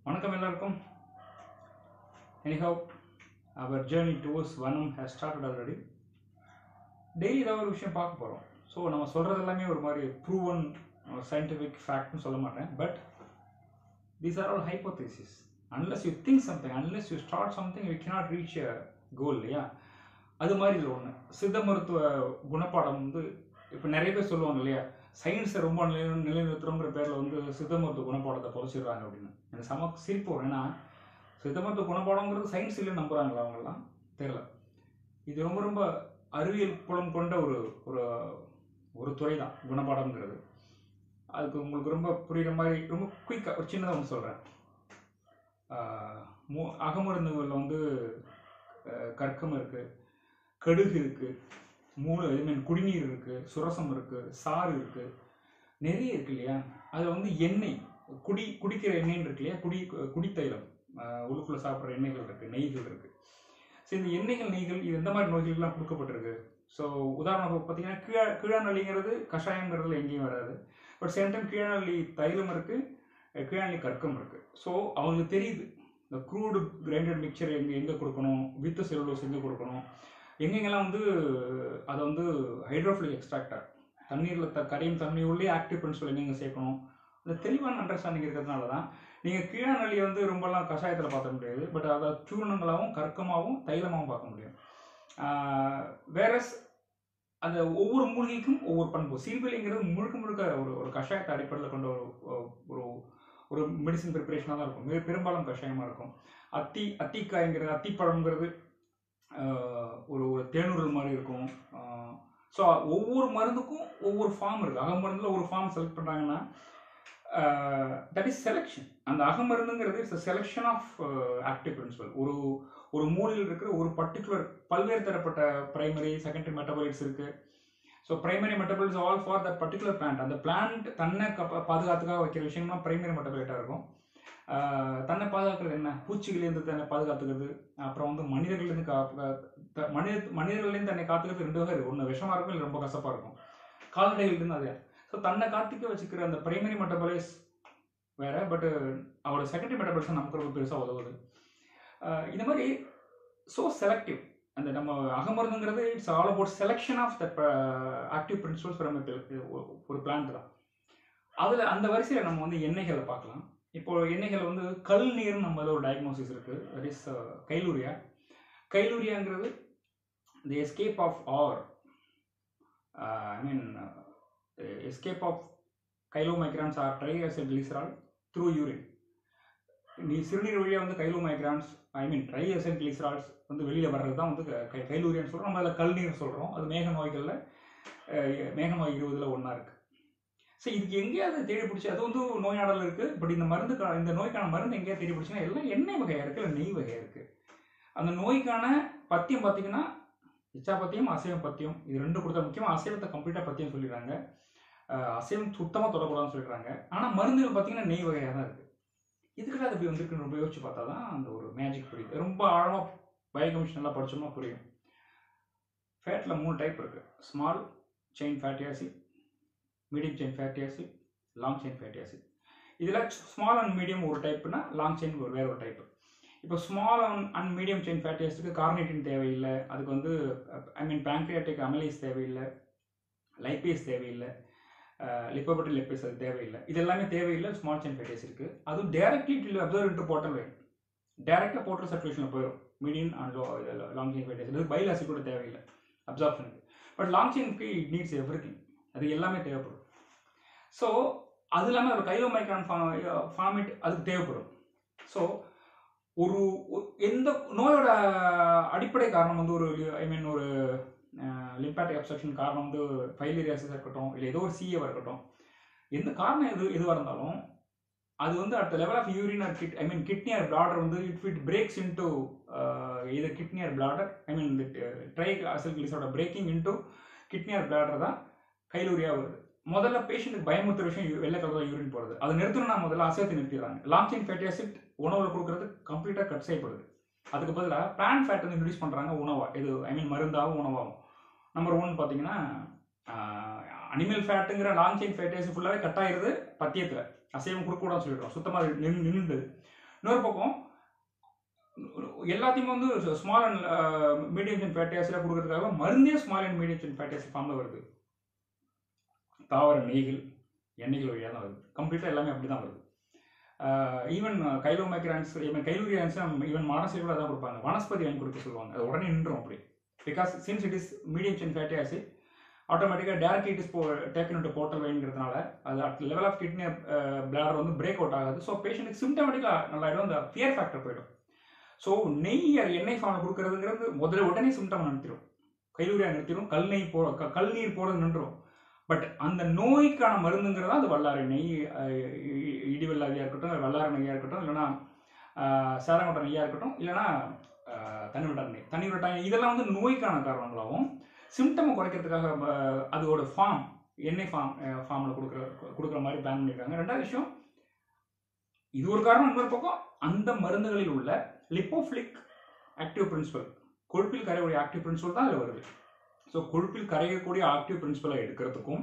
வணக்கம் எல்லாருக்கும் anyhow our journey towards வனம் ஹேஸ் ஸ்டார்டட் ஆல்ரெடி டெய்லி ஏதாவது ஒரு விஷயம் பார்க்க போகிறோம் ஸோ நம்ம சொல்கிறது எல்லாமே ஒரு மாதிரி ப்ரூவன் சயின்டிஃபிக் ஃபேக்ட்னு சொல்ல மாட்டேன் but these are all hypothesis unless you think something unless you start something you cannot reach a goal இல்லையா அது மாதிரி இதில் ஒன்று சித்த மருத்துவ குணப்பாடம் வந்து இப்போ நிறைய பேர் சொல்லுவாங்க இல்லையா சயின்ஸை ரொம்ப நிலை நிலைநிறுத்துறோங்கிற பேரில் வந்து சித்த மருத்துவ குணப்பாடத்தை புதைச்சிடுறாங்க அப்படின்னு எனக்கு செம சிரிப்பு வரும் ஏன்னா சித்த மருத்துவ குணப்பாடங்கிறது சயின்ஸ் இல்லைன்னு நம்புறாங்களா அவங்கெல்லாம் தெரியல இது ரொம்ப ரொம்ப அறிவியல் புலம் கொண்ட ஒரு ஒரு ஒரு துறை தான் குணப்பாடம்ங்கிறது அதுக்கு உங்களுக்கு ரொம்ப புரியுற மாதிரி ரொம்ப குயிக்காக ஒரு சின்னதாக ஒன்று சொல்கிறேன் மூ அகமருந்துகளில் வந்து அஹ், கற்கம் இருக்குது கடுகு இருக்குது மூணு ஐ மீன் குடிநீர் இருக்குது சுரசம் இருக்குது சாறு இருக்குது நிறைய இருக்கு இல்லையா அதில் வந்து எண்ணெய் குடி குடிக்கிற எண்ணெய்ன்னு இருக்கு இல்லையா குடி குடித்தைலம் அஹ், உள்ளுக்குள்ள சாப்பிட்ற எண்ணெய்கள் இருக்குது நெய்கள் இருக்குது ஸோ இந்த எண்ணெய்கள் நெய்கள் இது எந்த மாதிரி நோய்கள்லாம் கொடுக்கப்பட்டிருக்கு ஸோ உதாரணம் பார்த்தீங்கன்னா கீழ கீழாநலிங்கிறது கஷாயங்கிறதுல எங்கேயும் வராது பட் சேம் டைம் கீழாநல்லி தைலம் இருக்குது கீழாநல்லி கற்கம் இருக்குது ஸோ அவங்களுக்கு தெரியுது இந்த க்ரூடு கிரைண்டட் மிக்சர் எங்கே எங்கே கொடுக்கணும் வித்து செல்லுலோஸ் எங்கே கொடுக்கணும் எங்கெங்கெல்லாம் வந்து அதை வந்து ஹைட்ரோஃபிலிக் எக்ஸ்ட்ராக்டர் தண்ணீரில் த கரையும் தண்ணியுள்ளே ஆக்டிவ் பிரின்சிபல் எங்கெங்கே சேர்க்கணும் அந்த தெளிவான அண்டர்ஸ்டாண்டிங் இருக்கிறதுனால தான் நீங்கள் கீழாநலியை வந்து ரொம்பலாம் கஷாயத்தில் பார்க்க முடியாது பட் அதை சூர்ணங்களாகவும் கற்கமாகவும் தைலமாகவும் பார்க்க முடியும் வேறஸ் அந்த ஒவ்வொரு மூலிகைக்கும் ஒவ்வொரு பண்பு சீர்பிலைங்கிறது முழுக்க முழுக்க ஒரு ஒரு கஷாயத்தை அடிப்படையில் கொண்ட ஒரு ஒரு ஒரு மெடிசன் ப்ரிப்பரேஷனாக தான் இருக்கும் மிக பெரும்பாலும் கஷாயமாக இருக்கும் அத்தி அத்திக்காய்ங்கிறது அத்திப்பழம்ங்கிறது ஆஹ், ஒரு ஒரு தேனூரல் மாதிரி இருக்கும் ஸோ ஒவ்வொரு மருந்துக்கும் ஒவ்வொரு ஃபார்ம் இருக்குது அகமருந்தில் ஒரு ஃபார்ம் செலக்ட் பண்ணுறாங்கன்னா தட் இஸ் செலெக்ஷன் அந்த அகமருந்துங்கிறது it's selection of active principle ஒரு ஒரு மூலையில் இருக்கிற ஒரு பர்டிகுலர் பல்வேறு தரப்பட்ட பிரைமரி செகண்டரி மெட்டபாலிட்ஸ் இருக்கு so primary metabolites all for that particular plant அந்த பிளான்ட் தன்னை கப்ப- பாதுகாத்துக்காக வைக்கிற விஷயம்லாம் பிரைமரி மெட்டபாலிட்டாக இருக்கும் ஆஹ் தன்னை பாதுகாக்கிறது என்ன பூச்சிகளிலேருந்து தன்னை பாதுகாத்துக்கிறது அப்புறம் வந்து மனிதர்கள்லேருந்து கா கா- த- மனித மனிதர்கள்லேருந்து தன்னை காத்துக்கிறது ரெண்டு வகை இருக்கு ஒன்று விஷமாக இருக்கும் இல்லை ரொம்ப கசப்பாக இருக்கும் கால்நடைகள்லேருந்து அது ஸோ தன்னை காத்துக்க வச்சுக்கிற அந்த பிரைமரி மெட்டபாலிஸ் வேற பட் அவரோட செகண்டரி மெட்டபாலிசம் நமக்கு ரொம்ப பெருசாக உதவுது ஆஹ் இந்த மாதிரி ஸோ செலக்டிவ் அந்த நம்ம அகமருந்துங்கிறது it's all about selection of the active principles from ஒரு பிளான்ட் தான் அதில் அந்த வரிசையில் நம்ம வந்து எண்ணெய்களை பார்க்கலாம் இப்போ எண்ணெய்கள் வந்து கல் நீர்னு நம்ம ஒரு டயக்னோசிஸ் இருக்குது தட் இஸ் கைலூரியா கைலூரியாங்கிறது the escape of or I mean escape of chylomicrons or triacylglycerol through urine நீ சிறுநீர் வழியாக வந்து chylomicrons I mean triacylglycerols வந்து வெளியில் வர்றது தான் வந்து கை கைலூரியான்னு சொல்கிறோம் நம்ம அதில் கல்நீர் சொல்கிறோம் அது மேக நோய்களில் மேக நோய் இருபதில் ஒன்றா இருக்குது ஸோ இதுக்கு எங்கேயாவது தேடி பிடிச்சி அது வந்து நோயாடல் இருக்குது பட் இந்த மருந்து இந்த நோய்க்கான மருந்து எங்கேயாவது தேடி பிடிச்சினா எல்லாம் எண்ணெய் வகையாக இருக்குது இல்லை நெய் வகையாக இருக்குது அந்த நோய்க்கான பத்தியம் பார்த்தீங்கன்னா இச்சா பத்தியம் அசைவம் பத்தியம் இது ரெண்டு கொடுத்தா முக்கியமாக அசைவத்தை கம்ப்ளீட்டாக பத்தியம் சொல்லிடுறாங்க அஹ் அசைவம் சுத்தமாக தொடக்கூடாதுன்னு சொல்லிடுறாங்க ஆனால் மருந்துகள் பார்த்தீங்கன்னா நெய் வகையாக தான் இருக்குது இதுக்கிட்ட அது இப்படி வந்திருக்குன்னு ரொம்ப யோசிச்சு பார்த்தா தான் அந்த ஒரு மேஜிக் புரியுது ரொம்ப ஆழமாக பயோகமிஷன் நல்லா படிச்சோம்னா புரியும் ஃபேட்டில் மூணு டைப் இருக்குது small chain fatty acid medium chain fatty acid long chain fatty acid இதில் ஸ்மால் அண்ட் மீடியம் ஒரு டைப்னா லாங் செயின் ஒரு வேற ஒரு டைப் இப்போ small and and medium chain fatty ஆசிட்க்கு கார்னேட்டின் தேவையில்லை அதுக்கு வந்து ஐ மீன் பேங்க்ரியாட்டிக் அமலைஸ் தேவையில்லை லைப்பேஸ் தேவையில்லை லிப்போபட்டில் லிப்பேஸ் அது தேவையில்லை இது எல்லாமே தேவையில்லை ஸ்மால் செயின் ஃபேட்டி ஆசிட்க்கு அதுவும் directly it absorb into portal vein டேரெக்டாக போர்ட்டல் சர்க்குலேஷனில் போயிடும் medium and long chain fatty acid bile acid கூட தேவையில்லை அப்சார்ப்ஷனுக்கு பட் லாங் செயினுக்கு இட் நீட்ஸ் எவ்ரி திங் அது எல்லாமே தேவைப்படும் ஸோ அது இல்லாமல் ஒரு கைலோமைக்ரான் ஃபார்மேட் அதுக்கு தேவைப்படும் ஸோ ஒரு ஒ- எந்த நோயோட அடிப்படை காரணம் வந்து ஒரு ஐ மீன் ஒரு லிம்பாட்டிக் அப்செக்ஷன் காரணம் வந்து ஃபைலேரியாசிஸ் இருக்கட்டும் இல்லை ஏதோ ஒரு சிஏவாக இருக்கட்டும் எந்த காரணம் எது எதுவாக இருந்தாலும் அது வந்து at level of urine or kid I mean kidney or bladder வந்து இட் இட் பிரேக்ஸ் இன்டு இது kidney or bladder I mean tri acyl கிளிஸோட breaking into kidney or bladder தான் கைலூரியா வருது முதல்ல பேஷண்ட்டுக்கு பயமுறுத்துற விஷயம் வெள்ளை கலர் யூரின் போகிறது அதை நிறுத்தணும்னா முதல்ல அசைவத்தை நிறுத்திடுறாங்க லாங் செயின் ஃபேட்டி ஆசிட் உணவில் கொடுக்கறது கம்ப்ளீட்டாக கட் செய்யப்படுது அதுக்கு பதிலாக பிளான் ஃபேட் வந்து இன்ட்ரடியூஸ் பண்ணுறாங்க உணவா இது ஐ மீன் மருந்தாகவும் உணவாகும் நம்பர் ஒன் பார்த்தீங்கன்னா அனிமல் ஃபேட்டுங்கிற லாங் செயின் ஃபேட்டி ஆசிட் ஃபுல்லாகவே கட் ஆயிருது பத்தியத்தில் அசைவம் கொடுக்கக்கூடாதுன்னு சொல்லிடுறோம் சுத்தமாக நின்று நின்றுது இன்னொரு பக்கம் எல்லாத்தையுமே வந்து small and medium chain fatty ஆசிடாக கொடுக்கறதுக்காக மருந்தே small and medium chain fatty acid ஃபார்மில் வருது தாவர நெய்கள் எண்ணெய்கள் வழியாக தான் வருது கம்ப்ளீட்டாக எல்லாமே அப்படி தான் வருது ஈவன் கைலோ மைக்ரான்ஸ் ஈவன் கைலூரியான்ஸ் ஈவன் மாடசைடு கூட தான் கொடுப்பாங்க வனஸ்பதி வாங்கி கொடுக்க சொல்லுவாங்க அது உடனே நின்றும் அப்படி because since it is medium chain fatty acid ஆட்டோமேட்டிக்காக டேரக்ட் இட் இஸ் போ டேக்கன் டு போர்ட்டல் வைங்கிறதுனால அது at level of kidney bladder வந்து பிரேக் அவுட் ஆகாது ஸோ பேஷண்ட்டுக்கு சிம்டமேட்டிக்காக நல்லாயிடும் அந்த ஃபியர் ஃபேக்டர் போயிடும் ஸோ நெய் அது எண்ணெய் ஃபார்ம் கொடுக்கறதுங்கிறது முதல்ல உடனே சிம்டம் நிறுத்திடும் கைலூரியா நிறுத்திடும் கல் நெய் போ க- கல் நீர் போகிறது நின்றுடும் பட் அந்த நோய்க்கான மருந்துங்கிறது அது வல்லாரை நெய் அஹ், இ- இடிவெல்லாவியாக இருக்கட்டும் வல்லாரை நெய்யாக இருக்கட்டும் இல்லைன்னா சேரங்கொட்டை நெய்யாக இருக்கட்டும் இல்லைன்னா அஹ், தனி விட்டார் நெய் தனி விட்டாய் இதெல்லாம் வந்து நோய்க்கான காரணங்களாகவும் சிம்டமை குறைக்கிறதுக்காக அஹ், அதோட ஃபார்ம் எண்ணெய் ஃபார்ம் ஃபார்மில் கொடுக்குற கொடுக்குற மாதிரி பிளான் பண்ணியிருக்காங்க ரெண்டாவது விஷயம் இது ஒரு காரணம் இன்னொரு பக்கம் அந்த மருந்துகளில் உள்ள லிப்போஃபிலிக் ஆக்டிவ் பிரின்சிபல் கொழுப்பில் கரையக்கூடிய ஆக்டிவ் பிரின்சிபல் தான் அதில் வருது ஸோ கொழுப்பில் கரையக்கூடிய ஆக்டிவ் பிரின்சிபலை எடுக்கிறதுக்கும்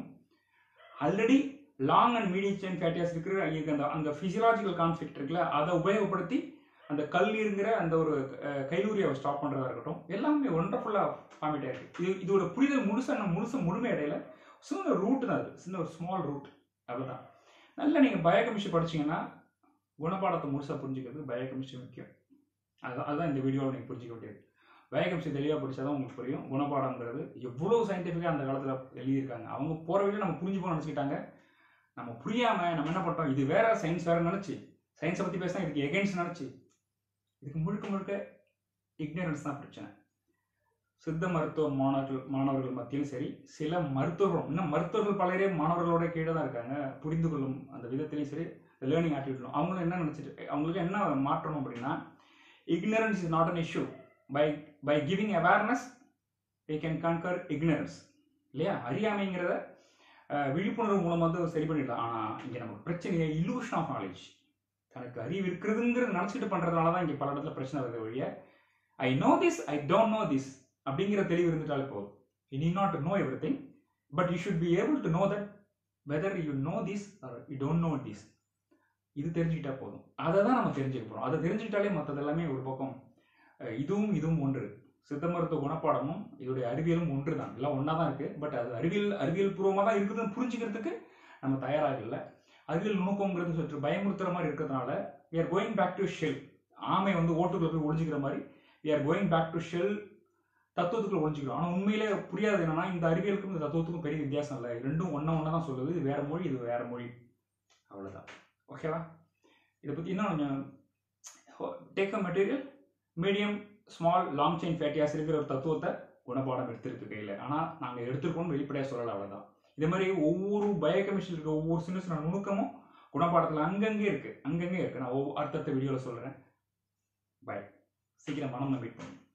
already long and medium chain fatty acid இருக்கிற இங்க அந்த அந்த ஃபிசியலாஜிக்கல் கான்ஃப்ளிக்ட் இருக்குல்ல அதை உபயோகப்படுத்தி அந்த கல்லீருங்கிற அந்த ஒரு அஹ், கைலூரியாவை ஸ்டாப் பண்ணுறதா இருக்கட்டும் எல்லாமே ஒண்டர்ஃபுல்லாக ஃபார்மேட் ஆயிருக்கு இது இதோட புரிதல் முழுசாக நம்ம முழுச முழுமை அடையில சின்ன ரூட் தான் அது சின்ன ஒரு ஸ்மால் ரூட் அவ்வளோதான் நல்லா நீங்கள் பயோகெமிஸ்ட்ரி படிச்சீங்கன்னா குணபாடத்தை முழுசாக புரிஞ்சுக்கிறது பயோகெமிஸ்ட்ரி முக்கியம் அதுதான் அதுதான் இந்த வீடியோவில் நீங்கள் புரிஞ்சிக்க வேண்டியது பயோகெமிஸ்ட்ரி தெளிவாக படிச்சாதான் உங்களுக்கு புரியும் குணபாடம்ங்கிறது எவ்வளோ சயின்டிஃபிக்காக அந்த காலத்தில் எழுதியிருக்காங்க அவங்க போகிற வழியில் நம்ம புரிஞ்சுக்கணும்னு நினச்சிக்கிட்டாங்க நம்ம புரியாமல் நம்ம என்ன பண்ணிட்டோம் இது வேற சயின்ஸ் வேற நினச்சி சயின்ஸை பற்றி பேசினா இதுக்கு எகென்ஸ்ட் நினச்சி இதுக்கு முழுக்க முழுக்க இக்னரன்ஸ் தான் பிரச்சனை சித்த மருத்துவ மாணவர்கள் மாணவர்கள் மத்தியிலும் சரி சில மருத்துவர்களும் இன்னும் மருத்துவர்கள் பலரே மாணவர்களோட கீழே தான் இருக்காங்க புரிந்து கொள்ளும் அந்த விதத்திலையும் சரி லேர்னிங் ஆட்டிடியூட்லும் அவங்களும் என்ன நினச்சிட்டு அவங்களுக்கு என்ன மாற்றணும் அப்படின்னா ignorance is not an issue by by giving awareness we can conquer ignorance இல்லையா அறியாமைங்கிறத அஹ், விழிப்புணர்வு மூலமாக வந்து சரி பண்ணிடலாம் ஆனால் இங்கே நமக்கு பிரச்சனையே illusion ஆஃப் நாலேஜ் தனக்கு அறிவு இருக்கிறதுங்கிறது நினச்சிட்டு பண்ணுறதுனால தான் இங்கே பல இடத்துல பிரச்சனை வருது ஒழிய I know this I don't know this அப்படிங்கிற தெளிவு இருந்துட்டாலே போதும் you need not know everything but you should be able to know that whether you know this or you don't know this இது தெரிஞ்சுக்கிட்டா போதும் அதை தான் நம்ம தெரிஞ்சுக்க போகிறோம் அதை தெரிஞ்சுக்கிட்டாலே மற்றது எல்லாமே ஒரு பக்கம் அஹ், இதுவும் இதுவும் ஒன்று சித்த மருத்துவ குணப்பாடமும் இதோடைய அறிவியலும் ஒன்று தான் எல்லாம் ஒன்றா தான் இருக்குது பட் அது அறிவியல் அறிவியல் பூர்வமாக தான் இருக்குதுன்னு புரிஞ்சுக்கிறதுக்கு நம்ம தயாராக இல்லை அறிவியல் நுணுக்கங்கிறது சற்று பயமுறுத்துற மாதிரி இருக்கிறதுனால we are going back to shell ஆமை வந்து ஓட்டுக்குள்ள போய் ஒழிஞ்சிக்கிற மாதிரி we are going back to shell தத்துவத்துக்குள்ள ஒழிஞ்சிக்கிறோம் ஆனால் உண்மையிலே புரியாது என்னன்னா இந்த அறிவியலுக்கும் இந்த தத்துவத்துக்கும் பெரிய வித்தியாசம் இல்லை ரெண்டும் ஒன்றா ஒன்றா தான் சொல்லுது இது வேற மொழி இது வேற மொழி அவ்வளோதான் ஓகேவா இதை பற்றி இன்னும் கொஞ்சம் take a material medium small long chain fatty acid இருக்கிற ஒரு தத்துவத்தை குணப்பாடம் எடுத்திருக்கு கையில் ஆனால் நாங்கள் எடுத்திருக்கோம்னு வெளிப்படையாக சொல்லலை அவ்வளோதான் இதே மாதிரி ஒவ்வொரு பயோகெமிஸ்ட்ரி இருக்க ஒவ்வொரு சின்ன சின்ன நுணுக்கமும் குணப்பாடத்தில் அங்கங்கே இருக்குது அங்கங்கே இருக்குது நான் ஒவ்வொரு அடுத்தடுத்த வீடியோவில் சொல்கிறேன் பை சீக்கிரம் மனம் மீட் பண்ணுங்க